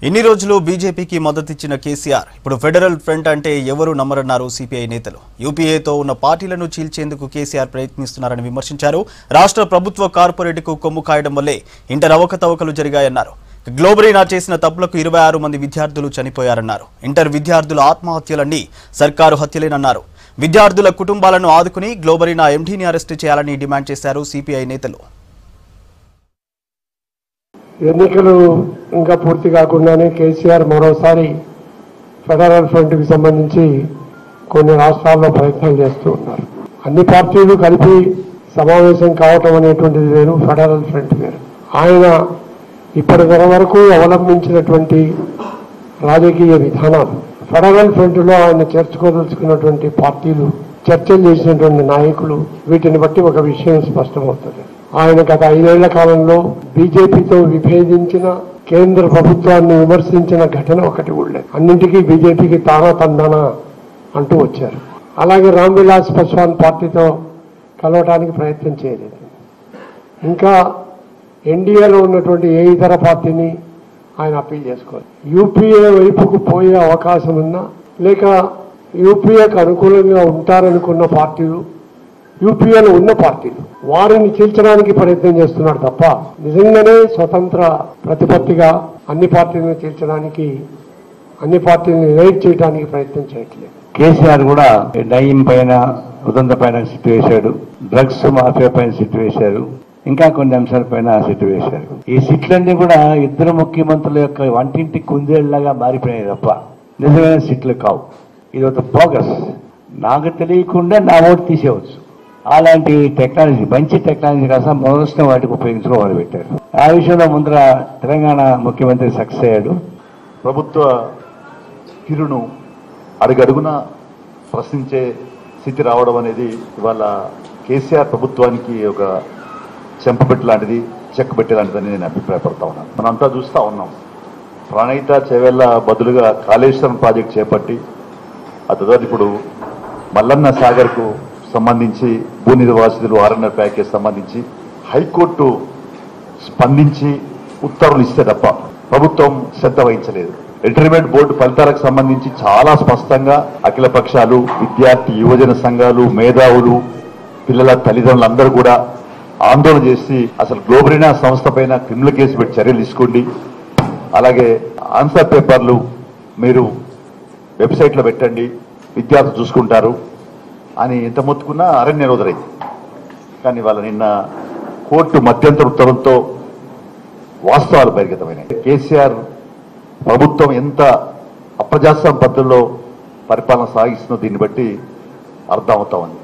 ఇన్ని రోజులు బీజేపీకి మద్దతిచ్చిన కేసీఆర్ ఇప్పుడు ఫెడరల్ ఫ్రంట్ అంటే ఎవరు నమ్మరన్నారు సిపిఐ నేతలు యూపీఏతో ఉన్న పార్టీలను చీల్చేందుకు కేసీఆర్ ప్రయత్నిస్తున్నారని విమర్శించారు రాష్ట్ర ప్రభుత్వ కార్పొరేట్కు కొమ్ము కాయడం వల్లే ఇంటర్ అవకతవకలు జరిగాయన్నారు గ్లోబరీనా చేసిన తప్పులకు ఇరవై ఆరు మంది విద్యార్థులు చనిపోయారన్నారు ఇంటర్ విద్యార్థుల ఆత్మహత్యలన్నీ సర్కారు హత్యలేనన్నారు విద్యార్థుల కుటుంబాలను ఆదుకుని గ్లోబరీనా ఎండీని అరెస్టు చేయాలని డిమాండ్ చేశారు సిపిఐ నేతలు ఎన్నికలు ఇంకా పూర్తి కాకుండానే కేసీఆర్ మరోసారి ఫెడరల్ ఫ్రంట్కి సంబంధించి కొన్ని రాష్ట్రాల్లో ప్రయత్నాలు చేస్తూ ఉన్నారు అన్ని పార్టీలు కలిపి సమావేశం కావటం అనేటువంటిది వేరు ఫెడరల్ ఫ్రంట్ వేరు ఆయన ఇప్పటి వరకు అవలంబించినటువంటి రాజకీయ విధానాలు ఫెడరల్ ఫ్రంట్లో ఆయన చేర్చుకోదలుచుకున్నటువంటి పార్టీలు చర్చలు చేసినటువంటి నాయకులు వీటిని బట్టి ఒక విషయం స్పష్టమవుతుంది ఆయన గత ఐదేళ్ల కాలంలో బీజేపీతో విభేదించిన కేంద్ర ప్రభుత్వాన్ని విమర్శించిన ఘటన ఒకటి కూడా అన్నింటికీ బీజేపీకి తానా తందానా అంటూ వచ్చారు అలాగే రామ్ విలాస్ పాస్వాన్ పార్టీతో కలవటానికి ప్రయత్నం చేయలేదు ఇంకా ఎన్డీఏలో ఉన్నటువంటి ఏ ఇతర పార్టీని ఆయన అప్పీల్ చేసుకోవాలి యూపీఏ వైపుకు పోయే అవకాశం ఉన్నా లేక యూపీఏకు అనుకూలంగా ఉంటారనుకున్న పార్టీలు యూపీఏలో ఉన్న పార్టీలు వారిని చీల్చడానికి ప్రయత్నం చేస్తున్నాడు తప్ప నిజంగానే స్వతంత్ర ప్రతిపత్తిగా అన్ని పార్టీలను చీల్చడానికి అన్ని పార్టీలను రైట్ చేయడానికి ప్రయత్నం చేయట్లేదు కేసీఆర్ కూడా నయీం పైన ఉదంత పైన సిట్టు వేశాడు డ్రగ్స్ మాఫియా పైన సిట్టు వేశారు ఇంకా కొన్ని అంశాల పైన సిట్టు వేశారు ఈ సిట్లన్నీ కూడా ఇద్దరు ముఖ్యమంత్రుల యొక్క వంటింటి కుందేళ్లగా మారిపోయాయి తప్ప నిజమైన సిట్లు కావు ఇది ఒక బోగస్ నాకు తెలియకుండా నా ఓటు తీసేయవచ్చు అలాంటి టెక్నాలజీ మంచి టెక్నాలజీ కాస్త మొదలసిన వాటికి ఉపయోగించుకో మొదలు పెట్టారు ఆ విషయంలో ముందర తెలంగాణ ముఖ్యమంత్రి సక్సెస్ అయ్యాడు ప్రభుత్వ తీరును అడుగడుగున ప్రశ్నించే స్థితి రావడం అనేది ఇవాళ కేసీఆర్ ప్రభుత్వానికి ఒక చెంపపెట్టి లాంటిది చెక్కబెట్టి లాంటిదని నేను అభిప్రాయపడతా ఉన్నాను మనంతా చూస్తూ ఉన్నాం ప్రణయిత చెవెళ్ళ బదులుగా కాళేశ్వరం ప్రాజెక్ట్ చేపట్టి ఆ తర్వాత ఇప్పుడు మల్లన్న సాగర్కు సంబంధించి భూ నిర్వాసితులు ఆర్ఎన్ఆర్ ప్యాకేజ్ సంబంధించి హైకోర్టు స్పందించి ఉత్తర్వులు ఇస్తే తప్ప ప్రభుత్వం శ్రద్ధ వహించలేదు ఇంటర్మీడియట్ బోర్డు ఫలితాలకు సంబంధించి చాలా స్పష్టంగా అఖిల పక్షాలు విద్యార్థి యువజన సంఘాలు మేధావులు పిల్లల తల్లిదండ్రులు అందరూ కూడా ఆందోళన చేసి అసలు గ్లోబరీనా సంస్థ పైన క్రిమినల్ కేసు పెట్టి చర్యలు తీసుకోండి అలాగే ఆన్సర్ పేపర్లు మీరు వెబ్సైట్లో పెట్టండి విద్యార్థులు చూసుకుంటారు అని ఎంత మొత్తుకున్నా అరణ్య రోజులైంది కానీ వాళ్ళ నిన్న కోర్టు మధ్యంతర ఉత్తర్వులతో వాస్తవాలు బహిర్గతమైనాయి కేసీఆర్ ప్రభుత్వం ఎంత అప్రజాస్వామ్య పద్ధతిలో పరిపాలన సాగిస్తుందో దీన్ని బట్టి అర్థమవుతా ఉంది